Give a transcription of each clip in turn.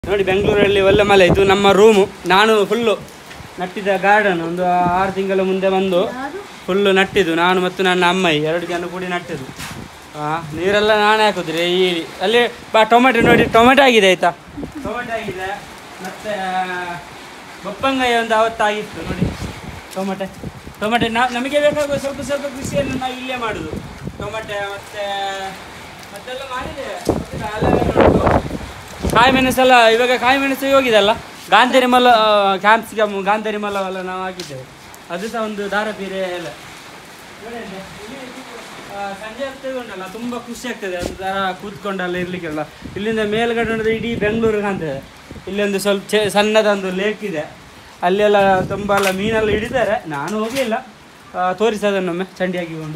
ನೋಡಿ ಬೆಂಗಳೂರಲ್ಲಿ ಒಳ್ಳೆ ಮಳೆ ಇದು ನಮ್ಮ ರೂಮು ನಾನು ಫುಲ್ಲು ನಟ್ಟಿದ ಗಾರ್ಡನ್ ಒಂದು ಆರು ತಿಂಗಳ ಮುಂದೆ ಬಂದು ಫುಲ್ಲು ನಟ್ಟಿದ್ದು ನಾನು ಮತ್ತು ನನ್ನ ಅಮ್ಮಯ್ಯ ಎರಡು ಜನ ಕೂಡಿ ನಟ್ಟಿದ್ದು ಆ, ನೀರೆಲ್ಲ ನಾನೇ ಹಾಕುದ್ರಿ ಈ ಅಲ್ಲಿ ಬಾ ಟೊಮೆಟೊ ನೋಡಿ ಟೊಮೆಟೊ ಆಗಿದೆ ಆಯ್ತಾ ಟೊಮೆಟೊ ಆಗಿದೆ ಮತ್ತೆ ಬಪ್ಪಂಗಾಯಿ ಒಂದು ಅವತ್ತಾಗಿತ್ತು ನೋಡಿ ಟೊಮೆಟೊ ಟೊಮೆಟೊ ನಾ ನಮಗೆ ಬೇಕಾಗುವ ಸ್ವಲ್ಪ ಸ್ವಲ್ಪ ಕೃಷಿಯನ್ನು ನಾವು ಇಲ್ಲೇ ಮಾಡುದು ಟೊಮೆಟೊ ಮತ್ತೆ ಮತ್ತೆಲ್ಲ ಮಾಡಿದ್ದೇವೆ ಗೊತ್ತಿಲ್ಲ, ಅಲ್ಲೆಲ್ಲ ಉಂಟು. ಕಾಯಿ ಮೆಣಸೆಲ್ಲ ಇವಾಗ ಕಾಯಿ ಮೆಣಸು ಹೋಗಿದೆಲ್ಲ ಗಾಂಧಾರಿ ಮಲ್ಲ ಕ್ಯಾಪ್ಸಿಕಮ್ ಗಾಂಧಾರಿ ಮಲ್ಲವೆಲ್ಲ ನಾವು ಹಾಕಿದ್ದೇವೆ ಅದು ಸಹ ಒಂದು ದಾರ ಪೀರೆ ಎಲ್ಲ ನೋಡಿ ಅಲ್ಲಿ, ಇಲ್ಲಿ ಆ, ಸಂಜೆ ಹೊತ್ತಿಗೆ ಉಂಟಲ್ಲ ತುಂಬ ಖುಷಿ ಆಗ್ತದೆ ಒಂದು ಥರ ಕೂತ್ಕೊಂಡಲ್ಲ ಇರ್ಲಿಕ್ಕೆಲ್ಲ ಇಲ್ಲಿಂದ ಮೇಲ್ಗಡೆ ನೋಡಿದ್ರೆ ಇಡೀ ಬೆಂಗಳೂರು ಕಾಣ್ತದೆ ಇಲ್ಲಿ ಒಂದು ಸ್ವಲ್ಪ ಚೆ ಸಣ್ಣದೊಂದು ಲೇಕ್ ಇದೆ ಅಲ್ಲೆಲ್ಲ ತುಂಬ ಎಲ್ಲ ಮೀನೆಲ್ಲ ಹಿಡಿತಾರೆ ನಾನು ಹೋಗಲಿಲ್ಲ ತೋರಿಸೋದನ್ನೊಮ್ಮೆ ಚಂಡಿ ಹಾಕಿಕೊಂಡು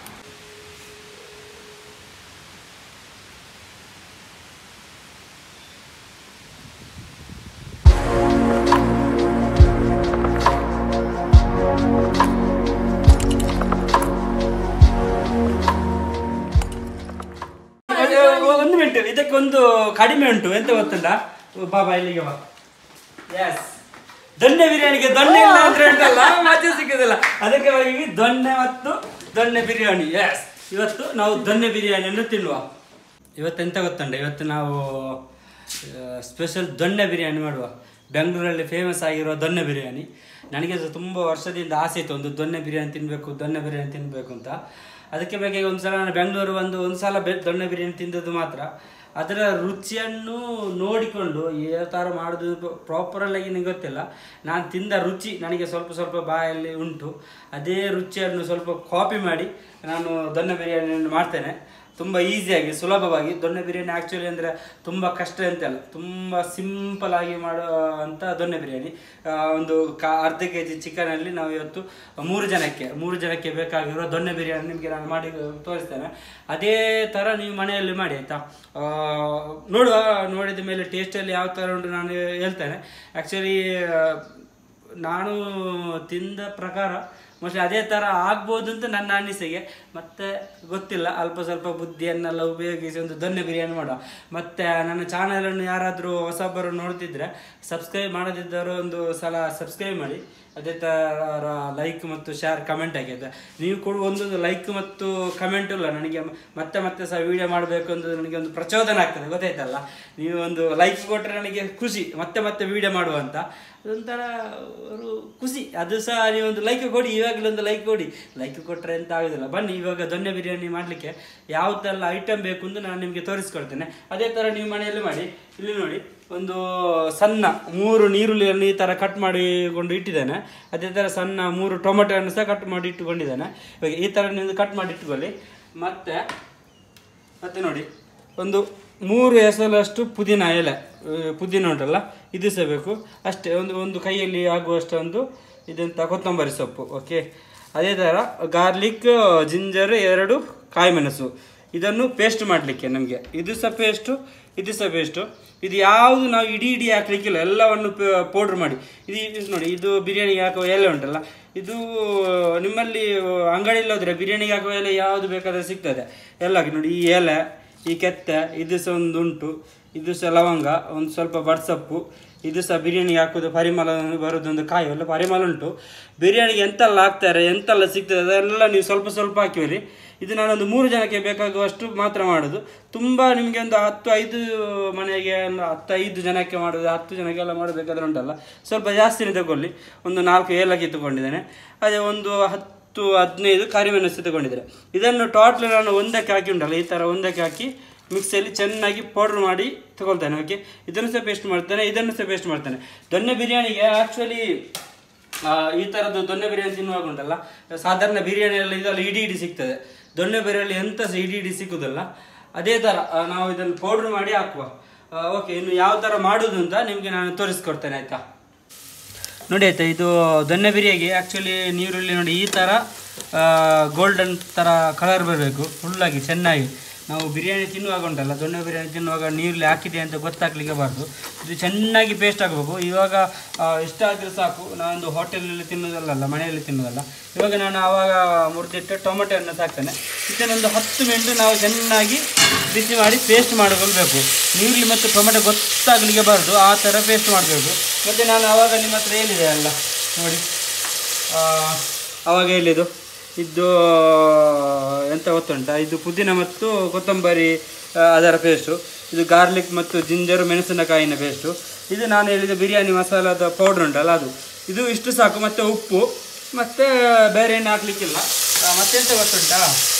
ಒಂದು- ಒಂದು ಮಿನಿಟ್ ಇದಕ್ಕೊಂದು ಕಡಿಮೆ ಉಂಟು ಎಂತ ಗೊತ್ತುಂಟ ಬಾಬಾ ಇಲ್ಲಿಗೆ ಬಾ ಎಸ್ ದೊಣ್ಣೆ ಬಿರಿಯಾನಿಗೆ ದೊಣ್ಣೆ ಇಲ್ಲ ಅಂದ್ರೆ ಉಂಟಲ್ಲ ಮಜಾ ಸಿಕ್ಕುದಿಲ್ಲ ಅದಕ್ಕೆ ಹೋಗಿ ದೊಣ್ಣೆ ಮತ್ತು ದೊಣ್ಣೆ ಬಿರಿಯಾನಿ ಎಸ್ ಇವತ್ತು ನಾವು ದೊಣ್ಣೆ ಬಿರಿಯಾನಿಯನ್ನು ತಿನ್ನುವ ಇವತ್ತೆಂತ ಗೊತ್ತುಂಟ ಇವತ್ತು ನಾವು ಸ್ಪೆಷಲ್ ದೊಣ್ಣೆ ಬಿರಿಯಾನಿ ಮಾಡುವ ಬೆಂಗಳೂರಲ್ಲಿ ಫೇಮಸ್ ಆಗಿರುವ ದೊಣ್ಣೆ ಬಿರಿಯಾನಿ ನನಗೆ ಅದು ತುಂಬ ವರ್ಷದಿಂದ ಆಸೆ ಇತ್ತು ಒಂದು ದೊಣ್ಣೆ ಬಿರಿಯಾನಿ ತಿನ್ನಬೇಕು ದೊಣ್ಣೆ ಬಿರಿಯಾನಿ ತಿನ್ನಬೇಕು ಅಂತ ಅದಕ್ಕೆ ಬಗ್ಗೆ ಒಂದು ಸಲ ನಾನು ಬೆಂಗಳೂರು ಒಂದು ಒಂದು ಸಲ ಬೆ ದೊಣ್ಣೆ ಬಿರಿಯಾನಿ ತಿಂದದ್ದು ಮಾತ್ರ ಅದರ ರುಚಿಯನ್ನು ನೋಡಿಕೊಂಡು ಯಾವ ಥರ ಮಾಡೋದು ಪ್ರಾಪರಲ್ಲಿ ನನಗೆ ಗೊತ್ತಿಲ್ಲ ನಾನು ತಿಂದ ರುಚಿ ನನಗೆ ಸ್ವಲ್ಪ ಸ್ವಲ್ಪ ಬಾಯಲ್ಲಿ ಉಂಟು ಅದೇ ರುಚಿಯನ್ನು ಸ್ವಲ್ಪ ಕಾಪಿ ಮಾಡಿ ನಾನು ದೊಣ್ಣೆ ಬಿರಿಯಾನಿಯನ್ನು ಮಾಡ್ತೇನೆ ತುಂಬ ಈಸಿಯಾಗಿ ಸುಲಭವಾಗಿ ದೊಣ್ಣೆ ಬಿರಿಯಾನಿ ಆ್ಯಕ್ಚುಲಿ ಅಂದರೆ ತುಂಬ ಕಷ್ಟ ಅಂತಲ್ಲ ತುಂಬ ಸಿಂಪಲ್ ಆಗಿ ಮಾಡೋ ಅಂತ ದೊಣ್ಣೆ ಬಿರಿಯಾನಿ ಆ, ಒಂದು ಕಾ ಅರ್ಧ ಕೆ ಜಿ ಚಿಕನಲ್ಲಿ ನಾವು ಇವತ್ತು ಮೂರು ಜನಕ್ಕೆ ಮೂರು ಜನಕ್ಕೆ ಬೇಕಾಗಿರೋ ದೊಣ್ಣೆ ಬಿರಿಯಾನಿ ನಿಮಗೆ ನಾನು ಮಾಡಿ ತೋರಿಸ್ತೇನೆ ಅದೇ ಥರ ನೀವು ಮನೆಯಲ್ಲಿ ಮಾಡಿ ಆಯಿತಾ ನೋಡುವ ನೋಡಿದ ಮೇಲೆ ಟೇಸ್ಟಲ್ಲಿ ಯಾವ ಥರ ಉಂಟು ನಾನು ಹೇಳ್ತೇನೆ ಆ್ಯಕ್ಚುಲಿ ನಾನು ತಿಂದ ಪ್ರಕಾರ ಮೋಸ್ಟ್ಲಿ ಅದೇ ಥರ ಆಗ್ಬೋದು ಅಂತ ನನ್ನ ಅನಿಸಿಕೆ ಮತ್ತೆ ಗೊತ್ತಿಲ್ಲ ಅಲ್ಪ ಸ್ವಲ್ಪ ಬುದ್ಧಿಯನ್ನೆಲ್ಲ ಉಪಯೋಗಿಸಿ ಒಂದು ದೊಣ್ಣೆ ಬಿರಿಯಾನಿ ಮಾಡುವ ಮತ್ತೆ ನನ್ನ ಚಾನಲನ್ನು ಯಾರಾದರೂ ಹೊಸಬರು ನೋಡ್ತಿದ್ರೆ ಸಬ್ಸ್ಕ್ರೈಬ್ ಮಾಡದಿದ್ದವರು ಒಂದು ಸಲ ಸಬ್ಸ್ಕ್ರೈಬ್ ಮಾಡಿ ಅದೇ ಥರ ಲೈಕ್ ಮತ್ತು ಶೇರ್ ಕಮೆಂಟ್ ಆಗಿದೆ ನೀವು ಕೊಡುವ ಒಂದೊಂದು ಲೈಕ್ ಮತ್ತು ಕಮೆಂಟ್ ಇಲ್ಲ ನನಗೆ ಮತ್ತೆ ಮತ್ತೆ ಸಹ ವಿಡಿಯೋ ಮಾಡಬೇಕು ಅಂತ ನನಗೆ ಒಂದು ಪ್ರಚೋದನೆ ಆಗ್ತದೆ ಗೊತ್ತಾಯ್ತಲ್ಲ ನೀವು ಒಂದು ಲೈಕ್ ಕೊಟ್ಟರೆ ನನಗೆ ಖುಷಿ ಮತ್ತೆ ಮತ್ತೆ ವಿಡಿಯೋ ಮಾಡುವಂತ ಅದೊಂಥರ ಒಂದು ಖುಷಿ ಅದು ಸಹ ನೀವು ಒಂದು ಲೈಕ್ ಕೊಡಿ ಇವಾಗಲೇ ಒಂದು ಲೈಕ್ ಕೊಡಿ ಲೈಕ್ ಕೊಟ್ಟರೆ ಅಂತ ಆಗೋದಿಲ್ಲ ಬನ್ನಿ ಇವಾಗ ದೊಣ್ಣೆ ಬಿರಿಯಾನಿ ಮಾಡಲಿಕ್ಕೆ ಯಾವುದೆಲ್ಲ ಐಟಮ್ ಬೇಕು ಅಂತ ನಾನು ನಿಮಗೆ ತೋರಿಸ್ಕೊಡ್ತೇನೆ ಅದೇ ಥರ ನೀವು ಮನೆಯಲ್ಲಿ ಮಾಡಿ ಇಲ್ಲಿ ನೋಡಿ ಒಂದು ಸಣ್ಣ ಮೂರು ನೀರುಳ್ಳಿಯನ್ನು ಈ ಥರ ಕಟ್ ಮಾಡಿಕೊಂಡು ಇಟ್ಟಿದ್ದೇನೆ ಅದೇ ಥರ ಸಣ್ಣ ಮೂರು ಟೊಮೆಟೊವನ್ನು ಸಹ ಕಟ್ ಮಾಡಿ ಇಟ್ಟುಕೊಂಡಿದ್ದೇನೆ ಇವಾಗ ಈ ಥರ ನೀವು ಕಟ್ ಮಾಡಿ ಇಟ್ಕೊಳ್ಳಿ ಮತ್ತೆ ಮತ್ತೆ ನೋಡಿ ಒಂದು ಮೂರು ಎಸಲಷ್ಟು ಪುದೀನ ಎಲೆ ಆ, ಪುದೀನ ಉಂಟಲ್ಲ ಇದು ಸಹ ಬೇಕು ಅಷ್ಟೇ ಒಂದು ಒಂದು ಕೈಯಲ್ಲಿ ಆಗುವಷ್ಟು ಒಂದು ಇದೆಂತ ಕೊತ್ತಂಬರಿ ಸೊಪ್ಪು ಓಕೆ ಅದೇ ಥರ ಗಾರ್ಲಿಕ್ ಜಿಂಜರ್ ಎರಡು ಕಾಯಿಮೆಣಸು ಇದನ್ನು ಪೇಸ್ಟ್ ಮಾಡಲಿಕ್ಕೆ ನಮಗೆ ಇದು ಸಹ ಪೇಸ್ಟು ಇದು ಸಹ ಪೇಸ್ಟು ಇದು ಯಾವುದು ನಾವು ಇಡೀ ಇಡೀ ಹಾಕ್ಲಿಕ್ಕಿಲ್ಲ ಎಲ್ಲವನ್ನು ಪೌಡ್ರ್ ಮಾಡಿ ಇದು ಇದು ನೋಡಿ ಇದು ಬಿರಿಯಾನಿಗೆ ಹಾಕುವ ಎಲೆ ಉಂಟಲ್ಲ ಇದು ನಿಮ್ಮಲ್ಲಿ ಅಂಗಡಿಯಲ್ಲಿ ಹೋದರೆ ಬಿರಿಯಾನಿಗೆ ಹಾಕುವ ಎಲೆ ಯಾವುದು ಬೇಕಾದರೆ ಸಿಗ್ತದೆ ಎಲ್ಲ ಹಾಕಿ ನೋಡಿ ಈ ಎಲೆ ಈ ಕೆತ್ತೆ ಇದು ಸಹ ಒಂದು ಉಂಟು ಇದು ಸಹ ಲವಂಗ ಒಂದು ಸ್ವಲ್ಪ ಬಡ್ಸಪ್ಪು ಇದು ಸಹ ಬಿರಿಯಾನಿಗೆ ಹಾಕೋದು ಪರಿಮಳ ಬರೋದೊಂದು ಕಾಯಿ ಎಲ್ಲ ಪರಿಮಳ ಉಂಟು ಬಿರಿಯಾನಿಗೆ ಎಂತೆಲ್ಲ ಹಾಕ್ತಾರೆ ಎಂತೆಲ್ಲ ಸಿಗ್ತದೆ ಅದೆಲ್ಲ ನೀವು ಸ್ವಲ್ಪ ಸ್ವಲ್ಪ ಹಾಕಿರಿ ಇದು ನಾನೊಂದು ಮೂರು ಜನಕ್ಕೆ ಬೇಕಾಗುವಷ್ಟು ಮಾತ್ರ ಮಾಡೋದು ತುಂಬ ನಿಮಗೆ ಒಂದು ಹತ್ತು ಐದು ಮನೆಗೆ ಒಂದು ಹತ್ತು ಐದು ಜನಕ್ಕೆ ಮಾಡೋದು ಹತ್ತು ಜನಕ್ಕೆಲ್ಲ ಮಾಡಬೇಕಾದ್ರೆ ಉಂಟಲ್ಲ ಸ್ವಲ್ಪ ಜಾಸ್ತಿನೇ ತಗೊಳ್ಳಿ ಒಂದು ನಾಲ್ಕು ಏಲಕ್ಕಿ ತಗೊಂಡಿದ್ದೇನೆ ಅದೇ ಒಂದು ಹತ್ತು ಹದಿನೈದು ಕರಿಮೆಣಸು ತಗೊಂಡಿದ್ದಾರೆ ಇದನ್ನು ಟೋಟ್ಲ್ ನಾನು ಒಂದಕ್ಕೆ ಹಾಕಿ ಉಂಟಲ್ಲ ಈ ಥರ ಒಂದಕ್ಕೆ ಹಾಕಿ ಮಿಕ್ಸಿಯಲ್ಲಿ ಚೆನ್ನಾಗಿ ಪೌಡ್ರ್ ಮಾಡಿ ತಗೊಳ್ತೇನೆ ಓಕೆ ಇದನ್ನು ಸಹ ಪೇಸ್ಟ್ ಮಾಡ್ತೇನೆ ಇದನ್ನು ಸಹ ಪೇಸ್ಟ್ ಮಾಡ್ತೇನೆ ದೊಣ್ಣೆ ಬಿರಿಯಾನಿಗೆ ಆ್ಯಕ್ಚುಲಿ ಈ ಥರದ್ದು ದೊಣ್ಣೆ ಬಿರಿಯಾನಿ ತಿನ್ನುವಾಗ ಉಂಟಲ್ಲ ಸಾಧಾರಣ ಬಿರಿಯಾನಿ ಎಲ್ಲ ಇದೆಲ್ಲ ಇಡೀ ಇಡೀ ಸಿಗ್ತದೆ ದೊಣ್ಣೆ ಬಿರಿಯಾನಿ ಎಂತ ಸಹ ಇಡೀ ಇಡೀ ಸಿಕ್ಕುದಿಲ್ಲ ಅದೇ ಥರ ಆ, ನಾವು ಇದನ್ನು ಪೌಡ್ರ್ ಮಾಡಿ ಹಾಕುವ ಓಕೆ ಇನ್ನು ಯಾವ ಥರ ಮಾಡೋದು ಅಂತ ನಿಮಗೆ ನಾನು ತೋರಿಸ್ಕೊಡ್ತೇನೆ ಆಯಿತಾ ನೋಡಿ ಆಯ್ತಾ ಇದು ದೊಣ್ಣೆ ಬಿರಿಯಾನಿಗೆ ಆ್ಯಕ್ಚುಲಿ ನೀರುಳ್ಳಿ ನೋಡಿ ಈ ಥರ ಗೋಲ್ಡನ್ ಥರ ಕಲರ್ ಬರಬೇಕು ಫುಲ್ಲಾಗಿ ಚೆನ್ನಾಗಿ ನಾವು ಬಿರಿಯಾನಿ ತಿನ್ನುವಾಗ ಉಂಟಲ್ಲ ದೊಣ್ಣೆ ಬಿರಿಯಾನಿ ತಿನ್ನುವಾಗ ನೀರಲ್ಲಿ ಹಾಕಿದೆ ಅಂತ ಗೊತ್ತಾಗ್ಲಿಕ್ಕೆ ಬಾರ್ದು ಇದು ಚೆನ್ನಾಗಿ ಪೇಸ್ಟ್ ಆಗಬೇಕು ಇವಾಗ ಆ, ಇಷ್ಟಾದ್ರೆ ಸಾಕು ನಾನೊಂದು ಹೋಟೆಲಲ್ಲಿ ತಿನ್ನೋದಲ್ಲ ಮನೆಯಲ್ಲಿ ತಿನ್ನೋದಲ್ಲ ಇವಾಗ ನಾನು ಆವಾಗ ಮುರಿದಿಟ್ಟು ಟೊಮೆಟೊವನ್ನು ಹಾಕ್ತೇನೆ ಇದನ್ನೊಂದು ಹತ್ತು ಮಿನಿಟ್ ನಾವು ಚೆನ್ನಾಗಿ ಬಿಸಿ ಮಾಡಿ ಪೇಸ್ಟ್ ಮಾಡಿಕೊಳ್ಬೇಕು ನೀರುಳ್ಳಿ ಮತ್ತು ಟೊಮೆಟೊ ಗೊತ್ತಾಗಲಿಕ್ಕೆ ಬಾರ್ದು ಆ ಥರ ಪೇಸ್ಟ್ ಮಾಡಬೇಕು ಮತ್ತು ನಾನು ಆವಾಗ ನಿಮ್ಮ ಹತ್ರ ಏನಿದೆ ಅಲ್ಲ ನೋಡಿ ಆ, ಆವಾಗ ಎಲ್ಲಿದು ಇದು ಎಂತ ಗೊತ್ತುಂಟ ಇದು ಪುದೀನ ಮತ್ತು ಕೊತ್ತಂಬರಿ ಆ, ಅದರ ಪೇಸ್ಟು ಇದು ಗಾರ್ಲಿಕ್ ಮತ್ತು ಜಿಂಜರು ಮೆಣಸಿನಕಾಯಿನ ಪೇಸ್ಟು ಇದು ನಾನು ಹೇಳಿದ ಬಿರಿಯಾನಿ ಮಸಾಲದ ಪೌಡ್ರ್ ಉಂಟಲ್ಲ ಅದು ಇದು ಇಷ್ಟು ಸಾಕು ಮತ್ತು ಉಪ್ಪು ಮತ್ತು ಬೇರೆ ಏನು ಹಾಕ್ಲಿಕ್ಕಿಲ್ಲ ಆ, ಮತ್ತೆಂತ ಗೊತ್ತುಂಟಾ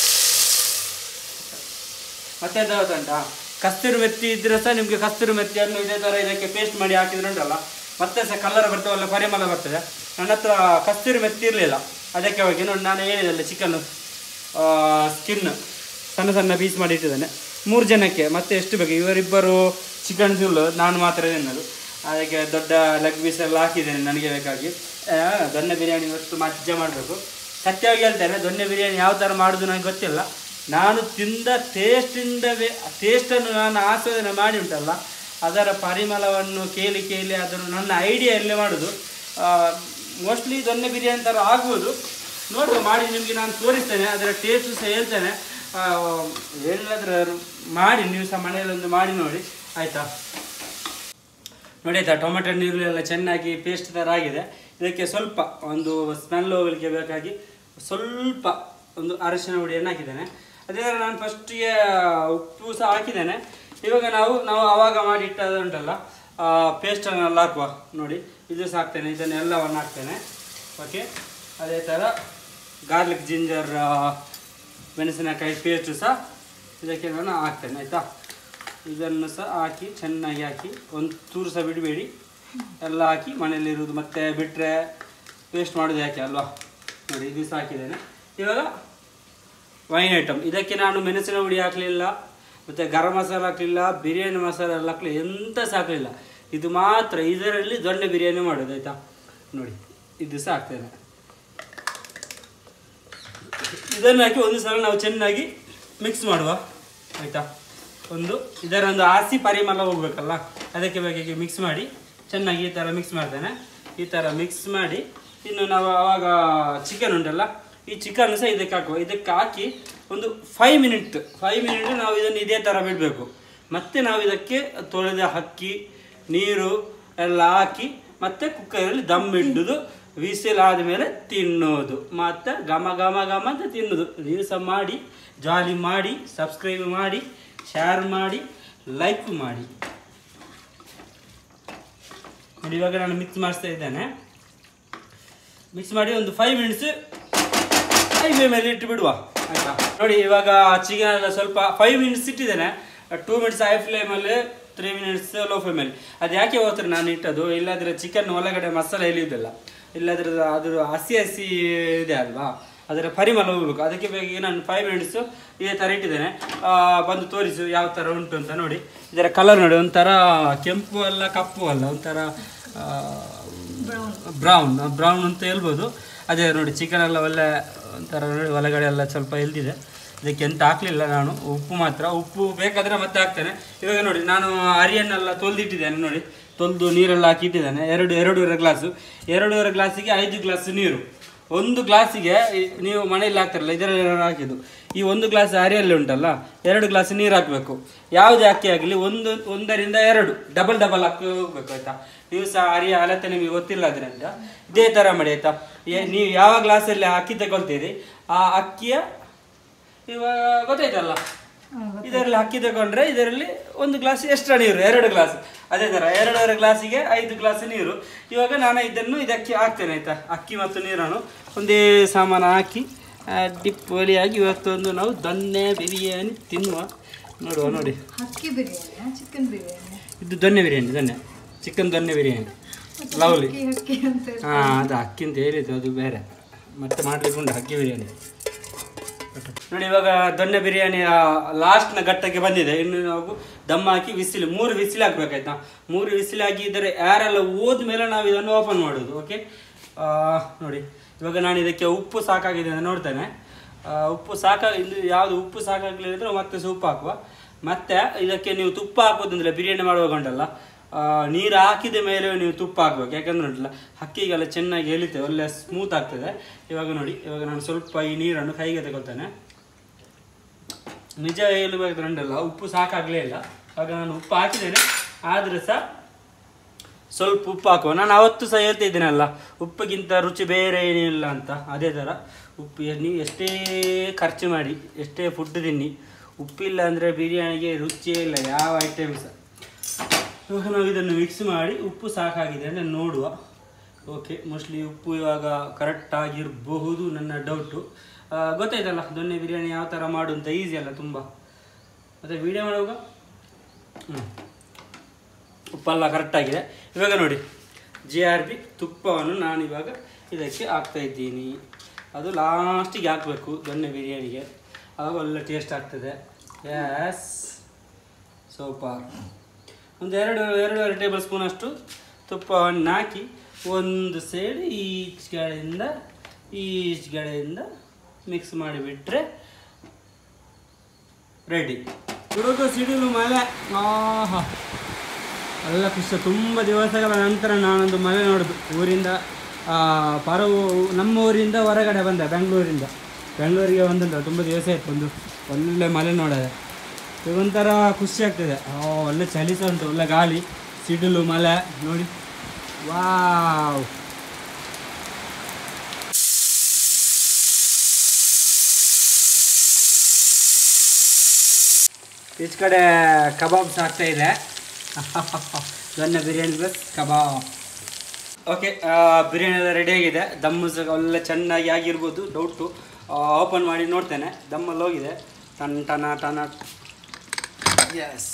ಮತ್ತೆ ಎಂತ ಗೊತ್ತುಂಟಾ ಕಸ್ತೂರಿ ಮೆತ್ತಿ ಇದ್ರೆ ಸಹ ನಿಮಗೆ ಕಸ್ತೂರಿ ಮೆತ್ತಿಯನ್ನು ಇದೇ ಥರ ಇದಕ್ಕೆ ಪೇಸ್ಟ್ ಮಾಡಿ ಹಾಕಿದ್ರೆ ಉಂಟಲ್ಲ ಮತ್ತೆ ಸಹ ಕಲರ್ ಬರ್ತವಲ್ಲ ಪರಿಮಳ ಬರ್ತದೆ ನನ್ನ ಹತ್ರ ಕಸ್ತೂರಿ ಮೆತ್ತಿ ಇರಲಿಲ್ಲ ಅದಕ್ಕೆ ಹೋಗಿ ನೋಡಿ ನಾನು ಹೇಳಿದಲ್ಲ ಚಿಕನ್ ಸ್ಕಿನ್ ಸಣ್ಣ ಸಣ್ಣ ಪೀಸ್ ಮಾಡಿ ಇಟ್ಟಿದ್ದೇನೆ ಮೂರು ಜನಕ್ಕೆ ಮತ್ತೆ ಎಷ್ಟು ಬೇಕು ಇವರಿಬ್ಬರು ಚಿಕನ್ ತಿನ್ನಲು ನಾನು ಮಾತ್ರ ತಿನ್ನಲು ಅದಕ್ಕೆ ದೊಡ್ಡ ಲೆಗ್ ಪೀಸ್ ಎಲ್ಲ ಹಾಕಿದ್ದೇನೆ ನನಗೆ ಬೇಕಾಗಿ ಆ, ದೊಣ್ಣೆ ಬಿರಿಯಾನಿ ಇವತ್ತು ಮಜ್ಜೆ ಮಾಡಬೇಕು ಸತ್ಯವಾಗಿ ಹೇಳ್ತೇನೆ ದೊಣ್ಣೆ ಬಿರಿಯಾನಿ ಯಾವ ಥರ ಮಾಡೋದು ನನಗೆ ಗೊತ್ತಿಲ್ಲ ನಾನು ತಿಂದ ಟೇಸ್ಟಿಂದ ಟೇಸ್ಟನ್ನು ನಾನು ಆಸ್ವಾದನೆ ಮಾಡಿ ಉಂಟಲ್ಲ ಅದರ ಪರಿಮಳವನ್ನು ಕೇಳಿ ಕೇಳಿ ಅದನ್ನು ನನ್ನ ಐಡಿಯಲ್ಲಿ ಮಾಡೋದು ಮೋಸ್ಟ್ಲಿ ದೊಣ್ಣೆ ಬಿರಿಯಾನಿ ಥರ ಆಗ್ಬೋದು ನೋಡುವ ಮಾಡಿ ನಿಮಗೆ ನಾನು ತೋರಿಸ್ತೇನೆ ಅದರ ಟೇಸ್ಟು ಸಹ ಹೇಳ್ತೇನೆ ಆ, ಹೇಳಿದ್ರೆ ಮಾಡಿ ನೀವು ಸಹ ಮನೆಯಲ್ಲಿ ಒಂದು ಮಾಡಿ ನೋಡಿ ಆಯಿತಾ ನೋಡಿ ಆಯ್ತಾ ಟೊಮೆಟೊ ನೀರುಳ್ಳಿ ಎಲ್ಲ ಚೆನ್ನಾಗಿ ಪೇಸ್ಟ್ ಥರ ಆಗಿದೆ ಇದಕ್ಕೆ ಸ್ವಲ್ಪ ಒಂದು ಸ್ಮೆಲ್ ಹೋಗಲಿಕ್ಕೆ ಬೇಕಾಗಿ ಸ್ವಲ್ಪ ಒಂದು ಅರಿಶಿನ ಹುಡಿಯನ್ನು ಹಾಕಿದ್ದೇನೆ ಅದೇ ಥರ ನಾನು ಫಸ್ಟಿಗೆ ಉಪ್ಪು ಸಹ ಹಾಕಿದ್ದೇನೆ ಇವಾಗ ನಾವು ನಾವು ಆವಾಗ ಮಾಡಿ ಇಟ್ಟದ್ದು ಉಂಟಲ್ಲ ಪೇಸ್ಟನ್ನೆಲ್ಲ ಹಾಕುವ ನೋಡಿ ಇದು ಸಹ ಹಾಕ್ತೇನೆ ಇದನ್ನೆಲ್ಲವನ್ನು ಹಾಕ್ತೇನೆ ಓಕೆ ಅದೇ ಥರ ಗಾರ್ಲಿಕ್ ಜಿಂಜರ್ ಮೆಣಸಿನಕಾಯಿ ಪೇಸ್ಟು ಸಹ ಇದಕ್ಕೆ ನಾನು ಹಾಕ್ತೇನೆ ಆಯಿತಾ ಇದನ್ನು ಸಹ ಹಾಕಿ ಚೆನ್ನಾಗಿ ಹಾಕಿ ಒಂದು ಚೂರು ಸಹ ಬಿಡಬೇಡಿ ಎಲ್ಲ ಹಾಕಿ ಮನೆಯಲ್ಲಿರುವುದು ಮತ್ತೆ ಬಿಟ್ಟರೆ ಪೇಸ್ಟ್ ಮಾಡೋದು ಯಾಕೆ ಅಲ್ವಾ ನೋಡಿ ಇದು ಸಹ ಹಾಕಿದ್ದೇನೆ ಇವಾಗ ವೈನ್ ಐಟಮ್ ಇದಕ್ಕೆ ನಾನು ಮೆಣಸಿನ ಹುಡಿ ಹಾಕಲಿಲ್ಲ ಮತ್ತು ಗರಂ ಮಸಾಲ ಹಾಕಲಿಲ್ಲ ಬಿರಿಯಾನಿ ಮಸಾಲ ಎಲ್ಲ ಹಾಕಲಿಲ್ಲ ಎಂತ ಸಹ ಹಾಕಲಿಲ್ಲ ಇದು ಮಾತ್ರ ಇದರಲ್ಲಿ ದೊಣ್ಣೆ ಬಿರಿಯಾನಿ ಮಾಡೋದು ಆಯಿತಾ ನೋಡಿ ಇದು ಸಹ ಹಾಕ್ತೇನೆ ಇದನ್ನು ಹಾಕಿ ಒಂದು ಸಲ ನಾವು ಚೆನ್ನಾಗಿ ಮಿಕ್ಸ್ ಮಾಡುವ ಆಯಿತಾ ಒಂದು ಇದರ ಒಂದು ಆಸಿ ಪರಿಮಳ ಹೋಗ್ಬೇಕಲ್ಲ ಅದಕ್ಕೆ ಬೇಕಾಗಿ ಮಿಕ್ಸ್ ಮಾಡಿ ಚೆನ್ನಾಗಿ ಈ ಥರ ಮಿಕ್ಸ್ ಮಾಡ್ತೇನೆ ಈ ಥರ ಮಿಕ್ಸ್ ಮಾಡಿ ಇನ್ನು ನಾವು ಆವಾಗ ಚಿಕನ್ ಉಂಟಲ್ಲ ಈ ಚಿಕನ್ ಸಹ ಇದಕ್ಕೆ ಹಾಕುವ ಇದಕ್ಕೆ ಹಾಕಿ ಒಂದು ಫೈವ್ ಮಿನಿಟ್ ಫೈವ್ ಮಿನಿಟ್ ನಾವು ಇದನ್ನು ಇದೇ ಥರ ಬಿಡಬೇಕು ಮತ್ತೆ ನಾವು ಇದಕ್ಕೆ ತೊಳೆದ ಅಕ್ಕಿ ನೀರು ಎಲ್ಲ ಹಾಕಿ ಮತ್ತೆ ಕುಕ್ಕರಲ್ಲಿ ದಮ್ ಇಡುದು ವಿಸಿಲ್ ಆದಮೇಲೆ ತಿನ್ನೋದು ಮತ್ತೆ ಘಮ ಘಮ ಘಮ ಅಂತ ತಿನ್ನೋದು ನೀವು ಸಹ ಮಾಡಿ ಜಾಲಿ ಮಾಡಿ ಸಬ್ಸ್ಕ್ರೈಬ್ ಮಾಡಿ ಶೇರ್ ಮಾಡಿ ಲೈಕ್ ಮಾಡಿ ನೋಡಿ ಇವಾಗ ನಾನು ಮಿಕ್ಸ್ ಮಾಡಿಸ್ತಾ ಇದ್ದೇನೆ ಮಿಕ್ಸ್ ಮಾಡಿ ಒಂದು ಫೈವ್ ಮಿನಿಟ್ಸ್ ಹೈ ಮೇಲೆ ಇಟ್ಟು ಬಿಡುವ ಆಯ್ತಾ ನೋಡಿ ಇವಾಗ ಚಿಕನ್ ಎಲ್ಲ ಸ್ವಲ್ಪ ಫೈವ್ ಮಿನಿಟ್ಸ್ ಇಟ್ಟಿದ್ದೇನೆ ಟೂ ಮಿನಿಟ್ಸ್ ಹೈ ಫ್ಲೇಮಲ್ಲಿ ತ್ರೀ ಮಿನಿಟ್ಸ್ ಲೋ ಫ್ಲೇಮಲ್ಲಿ ಅದು ಯಾಕೆ ಹೋಗ್ತಾರೆ ನಾನು ಇಟ್ಟದು ಇಲ್ಲಾಂದ್ರೆ ಚಿಕನ್ ಒಳಗಡೆ ಮಸಾಲೆ ಎಳೆಯುವುದಿಲ್ಲ ಇಲ್ಲಾಂದ್ರೆ ಅದ್ರ ಹಸಿ ಹಸಿ ಇದೆ ಅಲ್ವಾ ಅದರ ಪರಿಮಳ ಹೋಗ್ಬೇಕು ಅದಕ್ಕೆ ಬೇಕಾಗಿ ನಾನು ಫೈವ್ ಮಿನಿಟ್ಸು ಇದೇ ಥರ ಇಟ್ಟಿದ್ದೇನೆ ಆ, ಬಂದು ತೋರಿಸು ಯಾವ ಥರ ಉಂಟು ಅಂತ ನೋಡಿ ಇದರ ಕಲರ್ ನೋಡಿ ಒಂಥರ ಕೆಂಪು ಅಲ್ಲ ಕಪ್ಪು ಅಲ್ಲ ಒಂಥರ ಬ್ರೌನ್ ಬ್ರೌನ್ ಅಂತ ಹೇಳ್ಬೋದು ಅದೇ ನೋಡಿ ಚಿಕನ್ ಎಲ್ಲ ಒಳ್ಳೆ ಒಂಥರ ನೋಡಿ ಒಳಗಡೆ ಎಲ್ಲ ಸ್ವಲ್ಪ ಎಲ್ದಿದೆ ಇದಕ್ಕೆ ಎಂತ ಹಾಕ್ಲಿಲ್ಲ ನಾನು ಉಪ್ಪು ಮಾತ್ರ ಉಪ್ಪು ಬೇಕಾದರೆ ಮತ್ತೆ ಹಾಕ್ತೇನೆ ಇವಾಗ ನೋಡಿ ನಾನು ಅರಿಯನ್ನೆಲ್ಲ ತೊಳೆದಿಟ್ಟಿದ್ದೇನೆ ನೋಡಿ ತೊಳೆದು ನೀರೆಲ್ಲ ಹಾಕಿ ಇಟ್ಟಿದ್ದೇನೆ ಎರಡು ಎರಡೂವರೆ ಗ್ಲಾಸು ಎರಡೂವರೆ ಗ್ಲಾಸಿಗೆ ಐದು ಗ್ಲಾಸ್ ನೀರು ಒಂದು ಗ್ಲಾಸಿಗೆ ಈ- ನೀವು ಮನೆಯಲ್ಲಿ ಹಾಕ್ತಾರಲ್ಲ ಇದರಲ್ಲಿ ಹಾಕಿದ್ದು ಈ ಒಂದು ಗ್ಲಾಸ್ ಅರಿಯಲ್ಲಿ ಉಂಟಲ್ಲ ಎರಡು ಗ್ಲಾಸ್ ನೀರು ಹಾಕಬೇಕು ಯಾವುದೇ ಅಕ್ಕಿ ಆಗಲಿ ಒಂದು ಒಂದರಿಂದ ಎರಡು ಡಬಲ್ ಡಬಲ್ ಹಾಕಿ ಹೋಗ್ಬೇಕು ಆಯ್ತಾ ನೀವು ಸಹ ಅರಿಯ ಅಳತೆ ನಿಮಗೆ ಗೊತ್ತಿಲ್ಲ ಅದರಿಂದ ಇದೇ ಥರ ಮಾಡಿ ಆಯ್ತಾ ಏ- ನೀವು ಯಾವ ಗ್ಲಾಸಲ್ಲಿ ಅಕ್ಕಿ ತಗೊಳ್ತೀರಿ ಆ ಅಕ್ಕಿಯ ಇವಾಗ ಗೊತ್ತಾಯ್ತಲ್ಲ ಇದರಲ್ಲಿ ಅಕ್ಕಿ ತಗೊಂಡ್ರೆ ಇದರಲ್ಲಿ ಒಂದು ಗ್ಲಾಸ್ ಎಕ್ಸ್ಟ್ರಾ ನೀರು ಎರಡು ಗ್ಲಾಸ್ ಅದೇ ಥರ ಎರಡೂವರೆ ಗ್ಲಾಸಿಗೆ ಐದು ಗ್ಲಾಸ್ ನೀರು ಇವಾಗ ನಾನು ಇದನ್ನು ಇದಕ್ಕೆ ಹಾಕ್ತೇನೆ ಆಯ್ತಾ ಅಕ್ಕಿ ಮತ್ತು ನೀರನ್ನು ಒಂದೇ ಸಾಮಾನು ಹಾಕಿ ಡಿಪ್ಪೊಲಿಯಾಗಿ ಇವತ್ತೊಂದು ನಾವು ದೊನ್ನೆ ಬಿರಿಯಾನಿ ತಿನ್ನುವ ನೋಡುವ ನೋಡಿ ಅಕ್ಕಿ ಬಿರಿಯಾನಿ ಚಿಕನ್ ಬಿರಿಯಾನಿ ಇದು ದೊನ್ನೆ ಬಿರಿಯಾನಿ ದೊನ್ನೆ ಚಿಕನ್ ದೊನ್ನೆ ಬಿರಿಯಾನಿ ಲವ್ಲಿ ಅಕ್ಕಿ ಅಕ್ಕಿ ಅಂತ ಹೇಳಿ. ಹಾಂ ಅದು ಅಕ್ಕಿ ಅಂತ ಹೇಳಿದ್ದು ಅದು ಬೇರೆ ಮತ್ತೆ ಮಾಡ್ಲಿಕ್ಕೆ ಉಂಟು ಅಕ್ಕಿ ಬಿರಿಯಾನಿ ನೋಡಿ ಇವಾಗ ದೊಣ್ಣೆ ಬಿರಿಯಾನಿಯ ಲಾಸ್ಟ್ನ ಘಟ್ಟಕ್ಕೆ ಬಂದಿದೆ ಇನ್ನು ನಾವು ದಮ್ ಹಾಕಿ ವಿಸಿಲ್ ಮೂರು ವಿಸಿಲ್ ಹಾಕ್ಬೇಕಾಯ್ತಾ ಮೂರು ವಿಸಿಲ್ ಹಾಕಿ ಇದರ ಯಾರೆಲ್ಲ ಹೋದ್ಮೇಲೆ ನಾವು ಇದನ್ನು ಓಪನ್ ಮಾಡೋದು ಓಕೆ ನೋಡಿ ಇವಾಗ ನಾನು ಇದಕ್ಕೆ ಉಪ್ಪು ಸಾಕಾಗಿದೆ ಅಂತ ನೋಡ್ತೇನೆ ಆ, ಉಪ್ಪು ಸಾಕ ಇದು ಯಾವುದು ಉಪ್ಪು ಸಾಕಾಗಲಿಲ್ಲ ಅಂದರೆ ಮತ್ತೆ ಸಹ ಉಪ್ಪು ಹಾಕುವ ಮತ್ತೆ ಇದಕ್ಕೆ ನೀವು ತುಪ್ಪ ಹಾಕೋದಂದ್ರೆ ಬಿರಿಯಾನಿ ಮಾಡುವಾಗ ಉಂಟಲ್ಲ ಆ, ನೀರು ಹಾಕಿದ ಮೇಲೆ ನೀವು ತುಪ್ಪ ಹಾಕ್ಬೇಕು ಯಾಕಂದ್ರೆ ಉಂಟಲ್ಲ ಹಕ್ಕಿಗೆಲ್ಲ ಚೆನ್ನಾಗಿ ಎಳಿತೇವೆ ಒಳ್ಳೆ ಸ್ಮೂತ್ ಆಗ್ತದೆ ಇವಾಗ ನೋಡಿ ಇವಾಗ ನಾನು ಸ್ವಲ್ಪ ಈ ನೀರನ್ನು ಕೈಗೆ ತಗೊಳ್ತೇನೆ ನಿಜ ಹೇಳಬೇಕಾದ್ರೆ ಉಂಟಲ್ಲ ಉಪ್ಪು ಸಾಕಾಗಲೇ ಇಲ್ಲ ಆಗ ನಾನು ಉಪ್ಪು ಹಾಕಿದ್ದೇನೆ ಆದರೂ ಸಹ ಸ್ವಲ್ಪ ಉಪ್ಪು ಹಾಕುವ ನಾನು ಅವತ್ತು ಸಹ ಹೇಳ್ತಾ ಇದ್ದೀನಲ್ಲ ಉಪ್ಪಿಗಿಂತ ರುಚಿ ಬೇರೆ ಏನಿಲ್ಲ ಅಂತ ಅದೇ ಥರ ಉಪ್ಪು ಎ- ನೀವು ಎಷ್ಟೇ ಖರ್ಚು ಮಾಡಿ ಎಷ್ಟೇ ಫುಡ್ ತಿನ್ನಿ ಉಪ್ಪಿಲ್ಲ ಅಂದರೆ ಬಿರಿಯಾನಿಗೆ ರುಚಿಯೇ ಇಲ್ಲ ಯಾವ ಐಟಮ್ ಸಹ ಇವಾಗ ನಾವು ಇದನ್ನು ಮಿಕ್ಸ್ ಮಾಡಿ ಉಪ್ಪು ಸಾಕಾಗಿದೆ ಅಂದರೆ ನೋಡುವ ಓಕೆ ಮೋಸ್ಟ್ಲಿ ಉಪ್ಪು ಇವಾಗ ಕರೆಕ್ಟ್ ಆಗಿರಬಹುದು ನನ್ನ ಡೌಟು ಗೊತ್ತಾಯ್ತಲ್ಲ ದೊನ್ನೆ ಬಿರಿಯಾನಿ ಯಾವ ಥರ ಮಾಡು ಅಂತ ಈಸಿ ಅಲ್ಲ ತುಂಬ ಮತ್ತು ವಿಡಿಯೋ ಮಾಡುವಾಗ ಹ್ಞೂ ಉಪ್ಪೆಲ್ಲ ಕರೆಕ್ಟಾಗಿದೆ ಇವಾಗ ನೋಡಿ ಜಿ ಆರ್ ಬಿ ತುಪ್ಪವನ್ನು ನಾನು ಇವಾಗ ಇದಕ್ಕೆ ಹಾಕ್ತಾ ಇದ್ದೀನಿ ಅದು ಲಾಸ್ಟಿಗೆ ಹಾಕಬೇಕು ದೊಣ್ಣೆ ಬಿರಿಯಾನಿಗೆ ಆವಾಗ ಒಳ್ಳೆ ಟೇಸ್ಟ್ ಆಗ್ತದೆ ಎಸ್ ಸೂಪರ್ ಒಂದು ಎರಡು ಎರಡೂವರೆ ಟೇಬಲ್ ಸ್ಪೂನ್ ಅಷ್ಟು ತುಪ್ಪವನ್ನು ಹಾಕಿ ಒಂದು ಸೈಡ್ ಈಚ್ ಕಡೆಯಿಂದ ಈಚ್ ಕಡೆಯಿಂದ ಮಿಕ್ಸ್ ಮಾಡಿಬಿಟ್ರೆ ರೆಡಿ ಹುಡುಗ ಸಿಡಿಲು ಮಳೆ ಆಹಾ ಎಲ್ಲ ಖುಷಿ ತುಂಬ ದಿವಸಗಳ ನಂತರ ನಾನೊಂದು ಮಳೆ ನೋಡೋದು ಊರಿಂದ ಆ, ಪರವು ನಮ್ಮ ಊರಿಂದ ಹೊರಗಡೆ ಬಂದೆ ಬೆಂಗಳೂರಿಂದ ಬೆಂಗಳೂರಿಗೆ ಬಂದಂತ ತುಂಬ ದಿವಸ ಆಯ್ತು ಒಂದು ಒಳ್ಳೆ ಮಳೆ ನೋಡಿದೆ ಈಗ ಒಂಥರ ಖುಷಿ ಆಗ್ತದೆ ಆ, ಒಳ್ಳೆ ಚಳಿ ಸಹ ಉಂಟು ಒಳ್ಳೆ ಗಾಳಿ ಸಿಡಿಲು ಮಳೆ ನೋಡಿ ವಾವ್ ಈಚ ಕಡೆ ಕಬಾಬ್ಸ್ ಆಗ್ತಾ ಇದೆ ದೊನ್ನೆ biryani plus kebab okay biryani ಎಲ್ಲ ರೆಡಿ ಆಗಿದೆ ದಮ್ಮು ಸಹ ಒಳ್ಳೆ ಚೆನ್ನಾಗಿ ಆಗಿರ್ಬೋದು ಡೌಟು ಓಪನ್ ಮಾಡಿ ನೋಡ್ತೇನೆ ದಮ್ಮಲ್ಲಿ ಹೋಗಿದೆ ಟನ್ ಟನ ಟನ ಎಸ್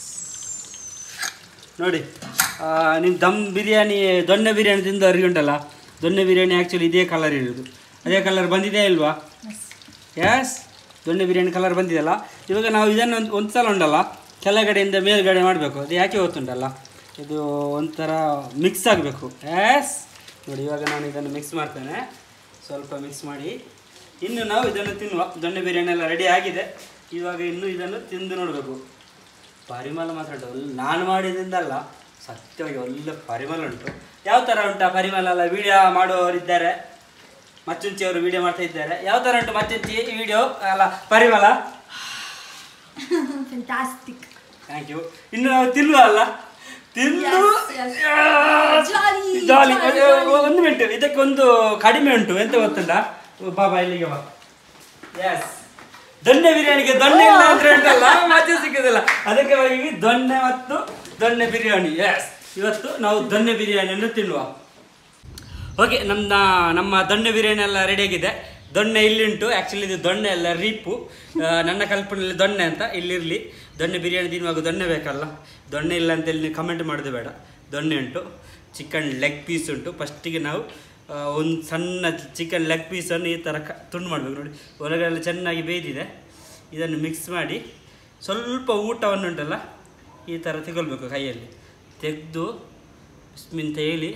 ನೋಡಿ ನಿಮ್ಮ ದಮ್ ಬಿರಿಯಾನಿ ದೊಣ್ಣೆ ಬಿರಿಯಾನಿ ತಿಂದು ಅರಿವು ಉಂಟಲ್ಲ ದೊಣ್ಣೆ ಬಿರಿಯಾನಿ ಆ್ಯಕ್ಚುಲಿ ಇದೇ ಕಲರ್ ಇರೋದು ಅದೇ ಕಲರ್ ಬಂದಿದೆ ಇಲ್ವಾ ಎಸ್ ದೊಣ್ಣೆ ಬಿರಿಯಾನಿ ಕಲರ್ ಬಂದಿದೆಯಲ್ಲ ಇವಾಗ ನಾವು ಇದನ್ನು ಒಂದು ಒಂದು ಸಲ ಉಂಟಲ್ಲ ಕೆಳಗಡೆಯಿಂದ ಮೇಲ್ಗಡೆ ಮಾಡಬೇಕು ಅದು ಯಾಕೆ ಗೊತ್ತುಂಟಲ್ಲ ಇದು ಒಂಥರ ಮಿಕ್ಸ್ ಆಗಬೇಕು ಎಸ್ ನೋಡಿ ಇವಾಗ ನಾನು ಇದನ್ನು ಮಿಕ್ಸ್ ಮಾಡ್ತೇನೆ ಸ್ವಲ್ಪ ಮಿಕ್ಸ್ ಮಾಡಿ ಇನ್ನು ನಾವು ಇದನ್ನು ತಿನ್ನುವ ದೊಣ್ಣೆ ಬಿರಿಯಾನಿ ಎಲ್ಲ ರೆಡಿ ಆಗಿದೆ ಇವಾಗ ಇನ್ನು ಇದನ್ನು ತಿಂದು ನೋಡಬೇಕು ಪರಿಮಳ ಮಾತ್ರ ಉಂಟು ಒಳ್ಳೆ ನಾನು ಮಾಡಿದ್ರಿಂದಲ್ಲ ಸತ್ಯವಾಗಿ ಒಳ್ಳೆ ಪರಿಮಳ ಉಂಟು ಯಾವ ಥರ ಉಂಟಾ ಪರಿಮಳ ಎಲ್ಲ ವಿಡಿಯೋ ಮಾಡುವವರಿದ್ದಾರೆ ಮಚ್ಚುಂಚಿ ಅವರು ವಿಡಿಯೋ ಮಾಡ್ತಾ ಇದ್ದಾರೆ ಯಾವ ಥರ ಉಂಟು ಮಚ್ಚುಂಚಿ ಈ ವಿಡಿಯೋ ಅಲ್ಲ ಪರಿಮಳ ಫ್ಯಾಂಟಾಸ್ಟಿಕ್ ಥ್ಯಾಂಕ್ ಯು ಇನ್ನು ನಾವು ತಿನ್ನುವ ಅಲ್ಲ ತಿಂದು Yes, yes. Jolly, jolly jolly. ಒಂದು ಮಿನಿಟ್ ಇದಕ್ಕೆ ಒಂದು ಕಡಿಮೆ ಉಂಟು ಎಂತ ಗೊತ್ತುಂಟಾ ಬಾಬಾ ಇಲ್ಲಿಗೆ ಬಾ ಎಸ್ ದೊಣ್ಣೆ ಬಿರಿಯಾನಿಗೆ ದೊಣ್ಣೆ ಇಲ್ಲ ಅಂದ್ರೆ ಉಂಟಲ್ಲ ಮಜಾ ಸಿಗೋದಿಲ್ಲ ಅದಕ್ಕೆ ಹೋಗಿ ದೊಣ್ಣೆ ಮತ್ತು ದೊಣ್ಣೆ ಬಿರಿಯಾನಿ ಎಸ್ ಇವತ್ತು ನಾವು ದೊಣ್ಣೆ ಬಿರಿಯಾನಿಯನ್ನು ತಿನ್ನುವ ಓಕೆ ನಮ್ಮ ನಮ್ಮ ದೊಣ್ಣೆ ಬಿರಿಯಾನಿ ಎಲ್ಲ ರೆಡಿಯಾಗಿದೆ ದೊಣ್ಣೆ ಇಲ್ಲಿಂಟು ಆ್ಯಕ್ಚುಲಿ ಇದು ದೊಣ್ಣೆ ಅಲ್ಲ ರೀಪು ಆ, ನನ್ನ ಕಲ್ಪನೆಯಲ್ಲಿ ದೊಣ್ಣೆ ಅಂತ ಇಲ್ಲಿರಲಿ ದೊಣ್ಣೆ ಬಿರಿಯಾನಿ ತಿನ್ನುವಾಗ ದೊಣ್ಣೆ ಬೇಕಲ್ಲ ದೊಣ್ಣೆ ಇಲ್ಲ ಅಂತೇಳಿ ನೀವು ಕಮೆಂಟ್ ಮಾಡೋದು ಬೇಡ ದೊಣ್ಣೆ ಉಂಟು ಚಿಕನ್ ಲೆಗ್ ಪೀಸ್ ಉಂಟು ಫಸ್ಟಿಗೆ ನಾವು ಒಂದು ಸಣ್ಣ ಚಿಕನ್ ಲೆಗ್ ಪೀಸನ್ನು ಈ ಥರ ಕ ತುಂಡು ಮಾಡಬೇಕು ನೋಡಿ ಹೊರಗಡೆ ಚೆನ್ನಾಗಿ ಬೇಯ್ದಿದೆ ಇದನ್ನು ಮಿಕ್ಸ್ ಮಾಡಿ ಸ್ವಲ್ಪ ಊಟವನ್ನು ಉಂಟಲ್ಲ ಈ ಥರ ತೆಗೊಳ್ಬೇಕು ಕೈಯಲ್ಲಿ ತೆಗೆದು ಬಿಸ್ಮಿಂತ ಹೇಳಿ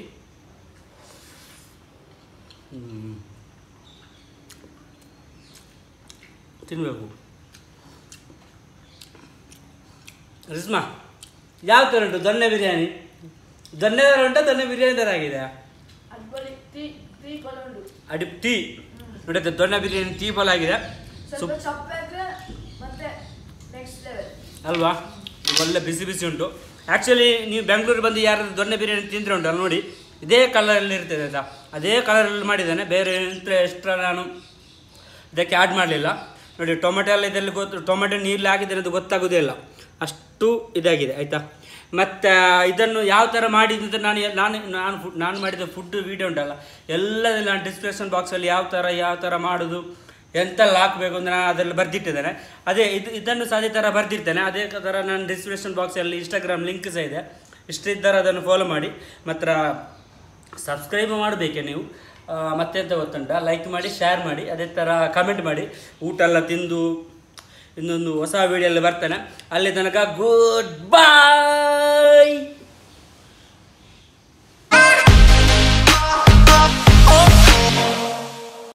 ಹ್ಮ್. ತಿನ್ನಬೇಕು ರಿಸ್ಮಾ ಯಾವ ಥರ ಉಂಟು ದೊಣ್ಣೆ ಬಿರಿಯಾನಿ ದೊಣ್ಣೆ ಥರ ಉಂಟಾ ದೊಣ್ಣೆ ಬಿರಿಯಾನಿ ಥರ ಆಗಿದೆ ಅಡಿ ಟೀ ನೋಡಿ ಅದು ದೊಣ್ಣೆ ಬಿರಿಯಾನಿ ಟೀ ಪಲ್ ಆಗಿದೆ ಸುಪ್ ಮತ್ತೆ ನೆಕ್ಸ್ಟ್ ಲೆವೆಲ್ ಅಲ್ವಾ ಇದು ಒಳ್ಳೆ ಬಿಸಿ ಬಿಸಿ ಉಂಟು ಆ್ಯಕ್ಚುಲಿ ನೀವು ಬೆಂಗಳೂರು ಬಂದು ಯಾರಾದ್ರು ದೊಣ್ಣೆ ಬಿರಿಯಾನಿ ತಿಂದ್ರೆ ಉಂಟಲ್ಲ ನೋಡಿ ಇದೇ ಕಲರಲ್ಲಿ ಇರ್ತದೆ ಆಯ್ತಾ ಅದೇ ಕಲರಲ್ಲಿ ಮಾಡಿದ್ದಾನೆ ಬೇರೆ ಎಂತ ಎಕ್ಸ್ಟ್ರಾ ನಾನು ಇದಕ್ಕೆ ಆ್ಯಡ್ ಮಾಡಲಿಲ್ಲ ನೋಡಿ ಟೊಮೆಟೊ ಎಲ್ಲ ಇದರಲ್ಲಿ ಗೊತ್ತು ಟೊಮೆಟೊ ನೀರಲ್ಲಿ ಹಾಕಿದ್ರೆ ಅದು ಗೊತ್ತಾಗೋದೇ ಇಲ್ಲ ಅಷ್ಟು ಇದಾಗಿದೆ ಆಯಿತಾ ಮತ್ತು ಇದನ್ನು ಯಾವ ಥರ ಮಾಡಿದ್ದು ಅಂತ ನಾನು ಎಲ್- ನಾನು ನಾನು ಫುಡ್ ನಾನು ಮಾಡಿದ ಫುಡ್ ವೀಡಿಯೋ ಉಂಟಲ್ಲ ಎಲ್ಲದೆಲ್ಲ ನಾನು ಡಿಸ್ಕ್ರಿಪ್ಷನ್ ಬಾಕ್ಸಲ್ಲಿ ಯಾವ ಥರ ಯಾವ ಥರ ಮಾಡೋದು ಎಂತೆಲ್ಲ ಹಾಕಬೇಕು ಅಂತ ನಾನು ಅದರಲ್ಲಿ ಬರೆದಿಟ್ಟಿದ್ದೇನೆ ಅದೇ ಇದು ಇದನ್ನು ಸಹ ಅದೇ ಥರ ಬರೆದಿರ್ತೇನೆ ಅದೇ ಥರ ನಾನು ಡಿಸ್ಕ್ರಿಪ್ಷನ್ ಬಾಕ್ಸಲ್ಲಿ ಇನ್ಸ್ಟಾಗ್ರಾಮ್ ಲಿಂಕ್ ಸಹ ಇದೆ ಇಷ್ಟಿದ್ದರೆ ಅದನ್ನು ಫಾಲೋ ಮಾಡಿ ಮಾತ್ರ ಸಬ್ಸ್ಕ್ರೈಬ್ ಮಾಡಬೇಕೆ ನೀವು ಆ, ಮತ್ತೆಂತ ಗೊತ್ತುಂಟ ಲೈಕ್ ಮಾಡಿ ಶೇರ್ ಮಾಡಿ ಅದೇ ಥರ ಕಮೆಂಟ್ ಮಾಡಿ ಊಟ ಎಲ್ಲ ತಿಂದು ಇನ್ನೊಂದು ಹೊಸ ವೀಡಿಯೋಲ್ಲಿ ಬರ್ತೇನೆ ಅಲ್ಲಿ ತನಕ ಗುಡ್ ಬಾಯ್